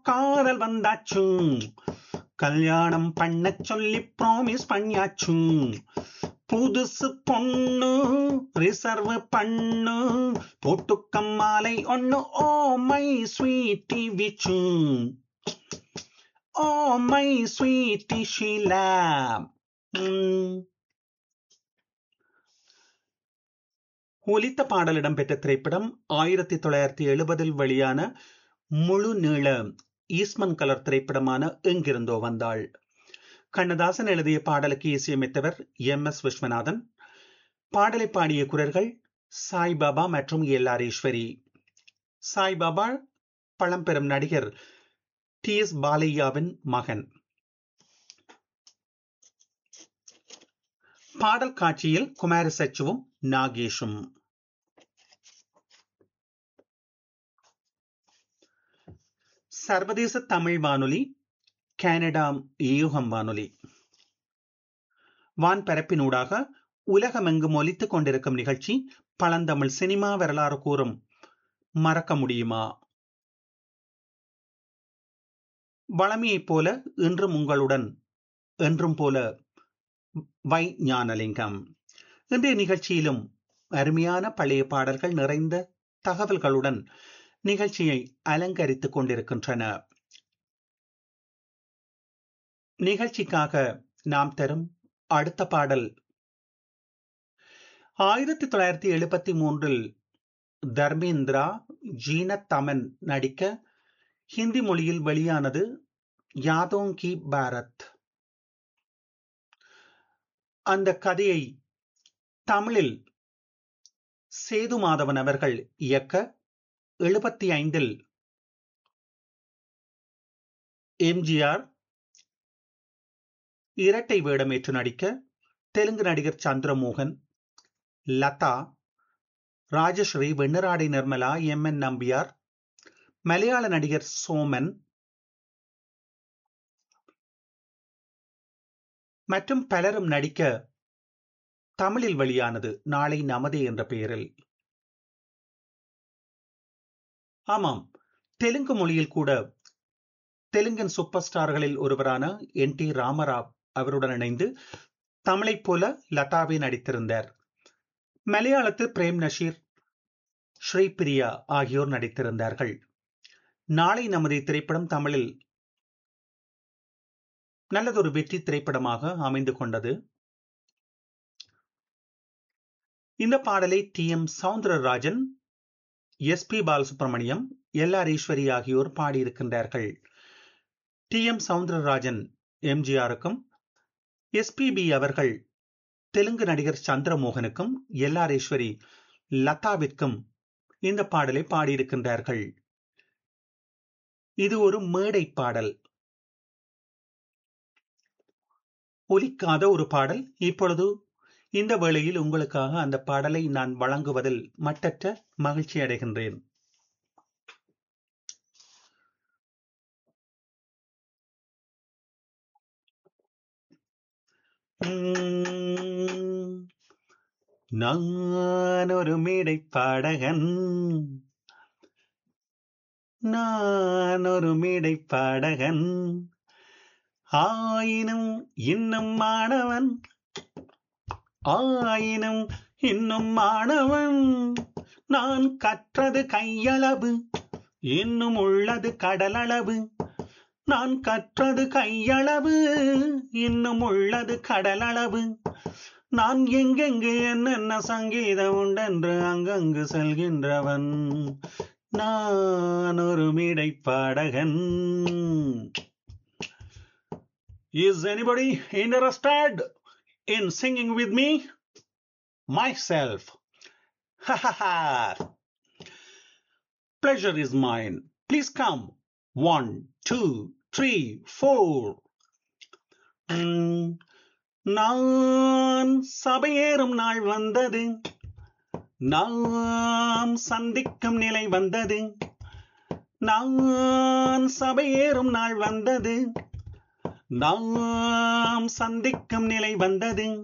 காதல் வந்தாச்சு கல்யாணம் பண்ண சொல்லி ப்ராமிஸ் பண்ணியாச்சு புதுசு பொண்ணு ரிசர்வ் பண்ணு போட்டுக்கம் மாலை ஒண்ணு oh my sweetie Vichu oh my sweetie Sheela ஒலித்த பாடல் இடம்பெற்ற திரைப்படம் ஆயிரத்தி தொள்ளாயிரத்தி எழுபதில் வெளியான முழு நீள ஈஸ்மன் கலர் திரைப்படமான எங்கிருந்தோ வந்தாள் கண்ணதாசன் எழுதிய பாடலுக்கு இசையமைத்தவர் எம் எஸ் விஸ்வநாதன் பாடலை பாடிய குரல்கள் சாய்பாபா மற்றும் எல் ஆர் ஈஸ்வரி சாய்பாபா பழம்பெரும் நடிகர் டி எஸ் பாலையாவின் மகன் பாடல் காட்சியில் குமார சச்சுவும் நாகேஷும் சர்வதேச தமிழ் வானொலி கனடா யூகம் வானொலி வான்பரப்பினூடாக உலகமெங்கும் ஒலித்துக் கொண்டிருக்கும் நிகழ்ச்சி பழந்தமிழ் சினிமா வரலாறு கூறும் மறக்க முடியுமா வளமையைப் போல இன்றும் உங்களுடன் என்றும் போல வை ஞானலிங்கம் இன்றைய நிகழ்ச்சியிலும் அருமையான பழைய பாடல்கள் நிறைந்த தகவல்களுடன் நிகழ்ச்சியை அலங்கரித்துக் கொண்டிருக்கின்றன நிகழ்ச்சிக்காக நாம் தரும் அடுத்த பாடல் ஆயிரத்தி தொள்ளாயிரத்தி எழுபத்தி மூன்றில் தர்மேந்திரா ஜீனத் தமன் நடிக்க ஹிந்தி மொழியில் வெளியானது யாதோங் கி பாரத் அந்த கதையை தமிழில் சேது மாதவன் அவர்கள் இயக்க எழுபத்தி ஐந்தில் எம்ஜிஆர் இரட்டை வேடமேற்று நடிக்க தெலுங்கு நடிகர் சந்திரமோகன் லதா ராஜஸ்ரீ வெண்ணராடை நிர்மலா எம் என் நம்பியார் மலையாள நடிகர் சோமன் மற்றும் பலரும் நடிக்க தமிழில் வெளியானது நாளை நமதே என்ற பெயரில் ஆமாம் தெலுங்கு மொழியில் கூட தெலுங்கன் சூப்பர் ஸ்டார்களில் ஒருவரான என் டி ராமராவ் அவருடன் இணைந்து தமிழைப் போல லதாவே நடித்திருந்தார் மலையாளத்தில் பிரேம் நஷீர் ஸ்ரீபிரியா ஆகியோர் நடித்திருந்தார்கள் நாளை நமது திரைப்படம் தமிழில் நல்லதொரு வெற்றி திரைப்படமாக அமைந்து கொண்டது இந்த பாடலை T M Soundararajan S P Balasubrahmanyam L R Eswari ஆகியோர் பாடியிருக்கின்றார்கள் டி எம் சவுந்தரராஜன் எம்ஜிஆருக்கும் எஸ்பிபி அவர்கள் தெலுங்கு நடிகர் சந்திரமோகனுக்கும் எல் ஆர் ஈஸ்வரி லதாவிற்கும் இந்த பாடலை பாடியிருக்கின்றார்கள் இது ஒரு மேடை பாடல் ஒலிக்காத ஒரு பாடல் இப்பொழுது இந்த வேளையில் உங்களுக்காக அந்த பாடலை நான் வழங்குவதில் மட்டற்ற மகிழ்ச்சி அடைகின்றேன் நான் ஒரு மேடை பாடகன் நான் ஒரு மேடை பாடகன் ஆயினும் இன்னும் மாணவன் ஆயினும் இன்னும் மாணவன் நான் கற்றது கையளவு இன்னும் உள்ளது கடலளவு நான் கற்றது கையளவு இன்னும் உள்ளது கடலளவு நான் எங்கெங்கு என்னென்ன சங்கீதம் உண்டென்று அங்கங்கு செல்கின்றவன் நான் ஒரு மேடை பாடகன் Is anybody interested in singing with me? Myself. Ha ha ha. Pleasure is mine. Please come. One, two, three, four. Mm, நான் சபையேறும் நாள் வந்தது நாம் சந்திக்கும் நிலை வந்தது நான் சபையேறும் நாள் வந்தது நாம் சந்திக்கும் நிலை வந்தது